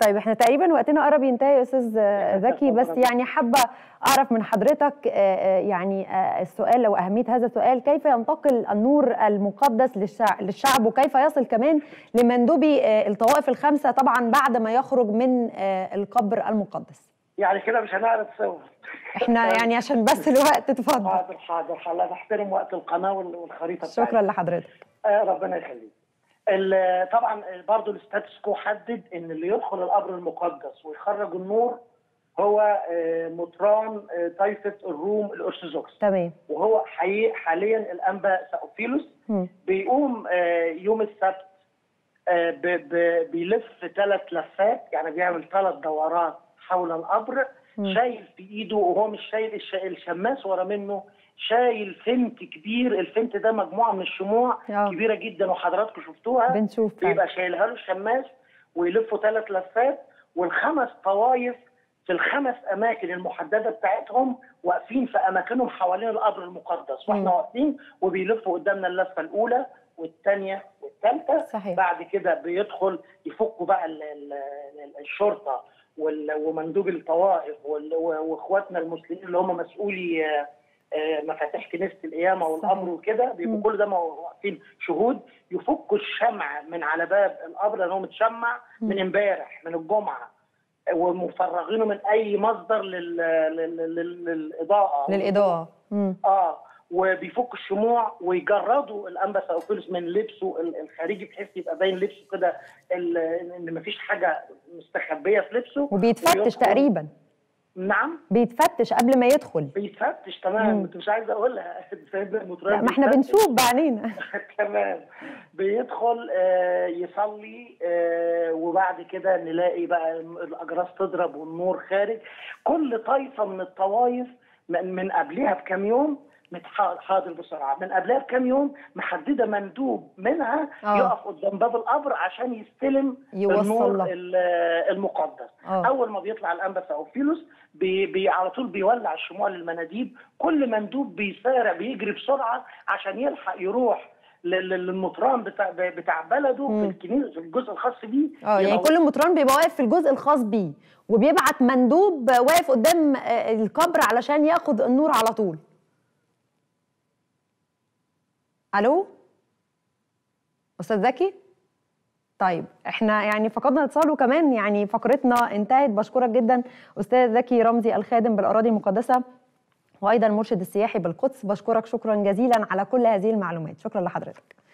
طيب احنا تقريبا وقتنا قرب ينتهي يا استاذ زكي بس يعني حابه اعرف من حضرتك يعني السؤال لو اهميه هذا السؤال كيف ينتقل النور المقدس للشعب وكيف يصل كمان لمندوبي الطوائف الخمسه طبعا بعد ما يخرج من القبر المقدس يعني كده مش هنعرض صور احنا يعني عشان بس الوقت تفضل حاضر حاضر حاضر نحترم وقت القناه والخريطه شكرا بتاعتي. لحضرتك آه ربنا يخليك طبعا برضه الستاتس كو حدد ان اللي يدخل القبر المقدس ويخرج النور هو مطران طائفه الروم الارثوذكس تمام وهو حقيقي حاليا الانبا ساوفيلوس بيقوم يوم السبت بيلف ثلاث لفات يعني بيعمل ثلاث دورات حول القبر شايل في ايده وهو مش شايل الشماس ورا منه شايل فنت كبير الفنت ده مجموعه من الشموع أوه. كبيره جدا وحضراتكم شفتوها بنشوف بيبقى شايلها له الشماس ويلفوا ثلاث لفات والخمس طوايف في الخمس اماكن المحدده بتاعتهم واقفين في اماكنهم حوالين القبر المقدس واحنا واقفين وبيلفوا قدامنا اللفه الاولى والثانيه والثالثه صحيح. بعد كده بيدخل يفكوا بقى ال ال الشرطه ومندوب الطوائف واخواتنا المسلمين اللي هم مسؤولي مفاتيح كنيسه القيامه والقبر وكده بيبقوا كل ده واقفين شهود يفكوا الشمع من على باب القبر لان هو متشمع من امبارح من الجمعه ومفرغينه من اي مصدر لل... لل... لل... للاضاءه للاضاءه اه وبيفكوا الشموع ويجردوا الانبا ساوفيلوس من لبسه الخارجي بحيث يبقى باين لبسه كده ان مفيش حاجه مستخبيه في لبسه وبيتفتش تقريبا نعم بيتفتش قبل ما يدخل بيتفتش تمام انت مش عايز اقولها لا ما احنا بنشوف بعينينا تمام بيدخل آه يصلي آه وبعد كده نلاقي بقى الاجراس تضرب والنور خارج كل طائفه من الطوائف من قبلها بكام يوم حاضر بسرعه من قبلها بكام يوم محدده مندوب منها أوه. يقف قدام باب القبر عشان يستلم النور المقدس أوه. اول ما بيطلع الانبا ساوفيلوس بي بي على طول بيولع الشموع للمناديب كل مندوب بيسارع بيجري بسرعه عشان يلحق يروح للمطران بتاع بتاع بلده مم. في الكنيسه في الجزء الخاص بيه اه يعني كل مطران بيبقى واقف في الجزء الخاص بيه وبيبعت مندوب واقف قدام القبر علشان ياخد النور على طول الو استاذ زكي طيب احنا يعني فقدنا اتصال وكمان يعني فقرتنا انتهت بشكرك جدا استاذ زكي رمزي الخادم بالاراضي المقدسه وايضا المرشد السياحي بالقدس بشكرك شكرا جزيلا على كل هذه المعلومات شكرا لحضرتك